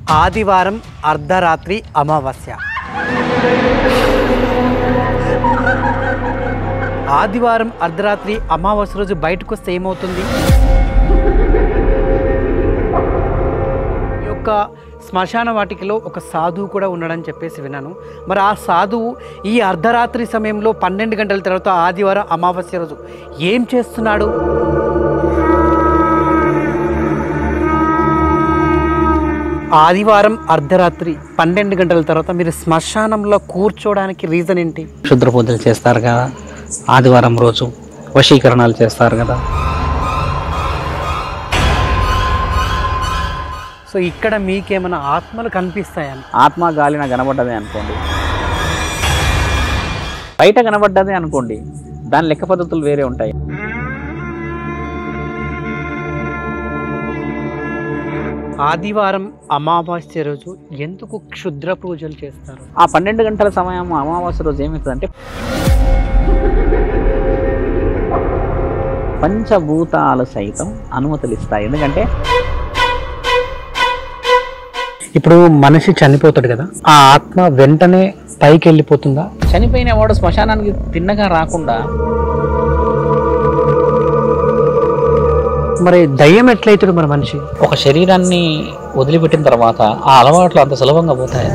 ఆదివారం అర్ధరాత్రి అమావాస్య ఆదివారం అర్ధరాత్రి అమావాస్య రోజు బయటకు వస్తే ఏమవుతుంది ఈ యొక్క శ్మశాన వాటికలో ఒక సాధువు కూడా ఉన్నాడని చెప్పేసి విన్నాను మరి ఆ సాధువు ఈ అర్ధరాత్రి సమయంలో పన్నెండు గంటల తర్వాత ఆదివారం అమావాస్య రోజు ఏం చేస్తున్నాడు ఆదివారం అర్ధరాత్రి పన్నెండు గంటల తర్వాత మీరు శ్మశానంలో కూర్చోవడానికి రీజన్ ఏంటి క్షుద్ర పూజలు చేస్తారు కదా ఆదివారం రోజు వశీకరణాలు చేస్తారు కదా సో ఇక్కడ మీకేమైనా ఆత్మలు కనిపిస్తాయని ఆత్మ గాలిన కనబడ్డదే అనుకోండి బయట కనబడ్డదే అనుకోండి దాని లెక్క పద్ధతులు వేరే ఉంటాయి ఆదివారం అమావాస్య రోజు ఎందుకు క్షుద్ర పూజలు చేస్తారు ఆ పన్నెండు గంటల సమయం అమావాస్య రోజు ఏమవుతుందంటే పంచభూతాలు సైతం అనుమతులు ఇస్తాయి ఎందుకంటే ఇప్పుడు మనిషి చనిపోతాడు కదా ఆ ఆత్మ వెంటనే పైకి వెళ్ళిపోతుందా చనిపోయిన వాడు శ్మశానానికి తిన్నగా రాకుండా మరి దయ్యం ఎట్లయితాడు మన మనిషి ఒక శరీరాన్ని వదిలిపెట్టిన తర్వాత ఆ అలవాట్లు అంత సులభంగా పోతాయి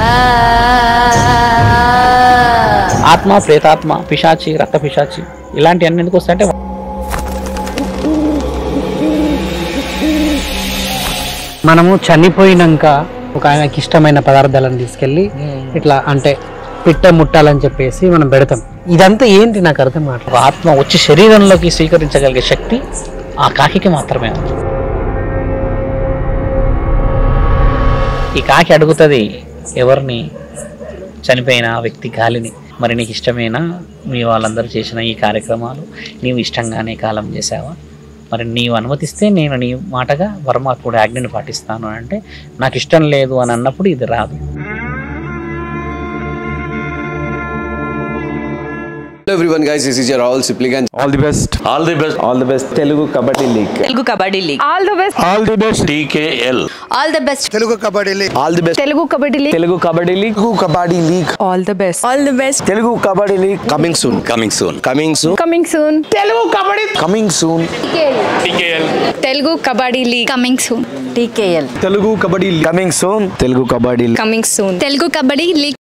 ఆత్మ ప్రేతాత్మ పిశాచి రక్త పిశాచి ఇలాంటివన్నీ ఎందుకు వస్తాయంటే మనము చనిపోయినాక ఒక ఆయనకి ఇష్టమైన పదార్థాలను తీసుకెళ్ళి ఇట్లా అంటే పిట్ట ముట్టాలని చెప్పేసి మనం పెడతాం ఇదంతా ఏంటి నాకు అర్థం ఒక కావట్లేదు ఆత్మ వచ్చి శరీరంలోకి స్వీకరించగలిగే శక్తి ఆ కాకికి మాత్రమే ఉంది ఈ కాకి అడుగుతుంది ఎవరిని చనిపోయిన ఆ వ్యక్తి గాలిని మరి నీకు ఇష్టమైన మీ వాళ్ళందరూ చేసిన ఈ కార్యక్రమాలు నీవు ఇష్టంగానే కాలం చేసావా మరి నీవు అనుమతిస్తే నేను నీ మాటగా పరమాత్ముడి ఆజ్ఞని పాటిస్తాను అని అంటే నాకు ఇష్టం లేదు అని అన్నప్పుడు ఇది రాదు Hello everyone guys, this is your Rahul Sipligan. All the best. All the best All the best. Telugu Kabaddi League. Telugu Kabaddi league all the best All the best. TKL all the best All the best. Telugu Kabaddi league Telugu Kabaddi League. Telugu Kabaddi League. All the best all the best Telugu Kabaddi League. Coming soon. Coming soon Coming soon. Coming soon Coming soon. Telugu Kabaddi league coming soon TKL Telugu Kabaddi League. Coming soon. Telugu Kabaddi League. Coming soon Telugu Kabaddi league